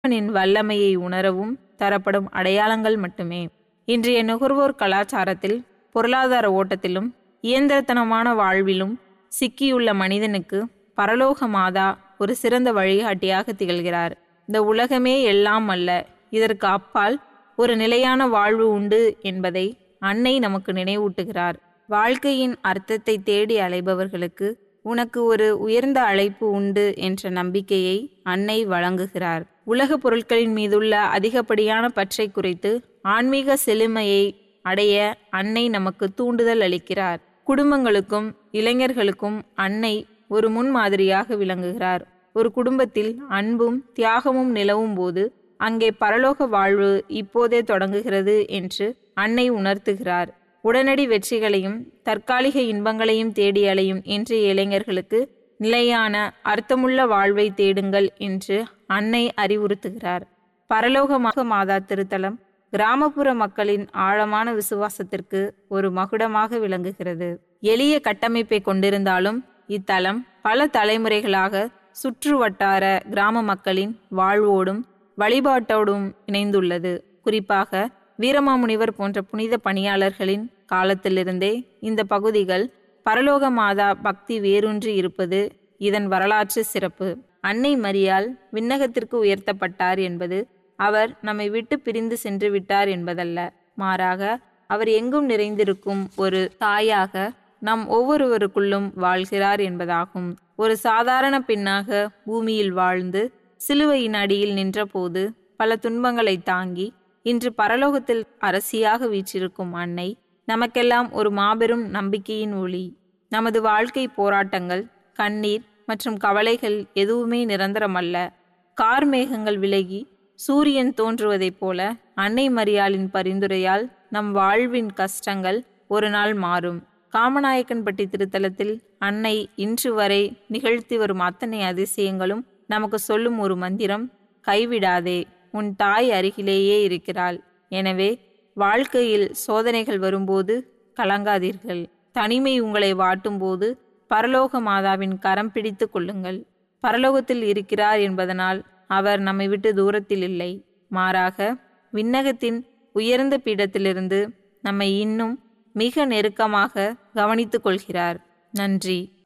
இறைவனின் வல்லமையை உணரவும் தரப்படும் அடையாளங்கள் மட்டுமே இன்றைய நுகர்வோர் கலாச்சாரத்தில் பொருளாதார ஓட்டத்திலும் இயந்திரத்தனமான வாழ்விலும் சிக்கியுள்ள மனிதனுக்கு பரலோக மாதா ஒரு சிறந்த வழிகாட்டியாக திகழ்கிறார் இந்த உலகமே எல்லாம் அல்ல இதற்கு அப்பால் ஒரு நிலையான வாழ்வு உண்டு என்பதை அன்னை நமக்கு நினைவூட்டுகிறார் வாழ்க்கையின் அர்த்தத்தை தேடி அலைபவர்களுக்கு உனக்கு ஒரு உயர்ந்த அழைப்பு உண்டு என்ற நம்பிக்கையை அன்னை வழங்குகிறார் உலக பொருட்களின் மீதுள்ள அதிகப்படியான பற்றை குறைத்து ஆன்மீக செழுமையை அடைய அன்னை நமக்கு தூண்டுதல் அளிக்கிறார் குடும்பங்களுக்கும் இளைஞர்களுக்கும் அன்னை ஒரு முன்மாதிரியாக விளங்குகிறார் ஒரு குடும்பத்தில் அன்பும் தியாகமும் நிலவும் போது அங்கே பரலோக வாழ்வு இப்போதே தொடங்குகிறது என்று அன்னை உணர்த்துகிறார் உடனடி வெற்றிகளையும் தற்காலிக இன்பங்களையும் தேடி அலையும் இன்றைய இளைஞர்களுக்கு நிலையான அர்த்தமுள்ள வாழ்வை தேடுங்கள் என்று அன்னை அறிவுறுத்துகிறார் பரலோகமாக மாதா திருத்தலம் கிராமப்புற மக்களின் ஆழமான விசுவாசத்திற்கு ஒரு மகுடமாக விளங்குகிறது எளிய கட்டமைப்பை கொண்டிருந்தாலும் இத்தலம் பல தலைமுறைகளாக சுற்று வட்டார கிராம மக்களின் வாழ்வோடும் வழிபாட்டோடும் இணைந்துள்ளது குறிப்பாக வீரமாமுனிவர் போன்ற புனித பணியாளர்களின் காலத்திலிருந்தே இந்த பகுதிகள் பரலோக மாதா பக்தி வேரூன்றி இருப்பது இதன் வரலாற்று சிறப்பு அன்னை மரியால் விண்ணகத்திற்கு உயர்த்தப்பட்டார் என்பது அவர் நம்மை விட்டு பிரிந்து சென்று விட்டார் என்பதல்ல மாறாக அவர் எங்கும் நிறைந்திருக்கும் ஒரு தாயாக நம் ஒவ்வொருவருக்குள்ளும் வாழ்கிறார் என்பதாகும் ஒரு சாதாரண பெண்ணாக பூமியில் வாழ்ந்து சிலுவையின் அடியில் நின்றபோது பல துன்பங்களை தாங்கி இன்று பரலோகத்தில் அரசியாக வீற்றிருக்கும் அன்னை நமக்கெல்லாம் ஒரு மாபெரும் நம்பிக்கையின் ஒளி நமது வாழ்க்கை போராட்டங்கள் கண்ணீர் மற்றும் கவலைகள் எதுவுமே நிரந்தரமல்ல கார்மேகங்கள் விலகி சூரியன் தோன்றுவதைப் போல அன்னை மரியாளின் பரிந்துரையால் நம் வாழ்வின் கஷ்டங்கள் ஒரு நாள் மாறும் காமநாயக்கன்பட்டி திருத்தலத்தில் அன்னை இன்று வரை நிகழ்த்தி வரும் அத்தனை அதிசயங்களும் நமக்கு சொல்லும் ஒரு மந்திரம் கைவிடாதே உன் தாய் அருகிலேயே இருக்கிறாள் எனவே வாழ்க்கையில் சோதனைகள் வரும்போது கலங்காதீர்கள் தனிமை உங்களை வாட்டும்போது பரலோக மாதாவின் கரம் பிடித்து கொள்ளுங்கள் பரலோகத்தில் இருக்கிறார் என்பதனால் அவர் நம்மை விட்டு தூரத்தில் இல்லை மாறாக விண்ணகத்தின் உயர்ந்த பீடத்திலிருந்து நம்மை இன்னும் மிக நெருக்கமாக கவனித்துக் கொள்கிறார் நன்றி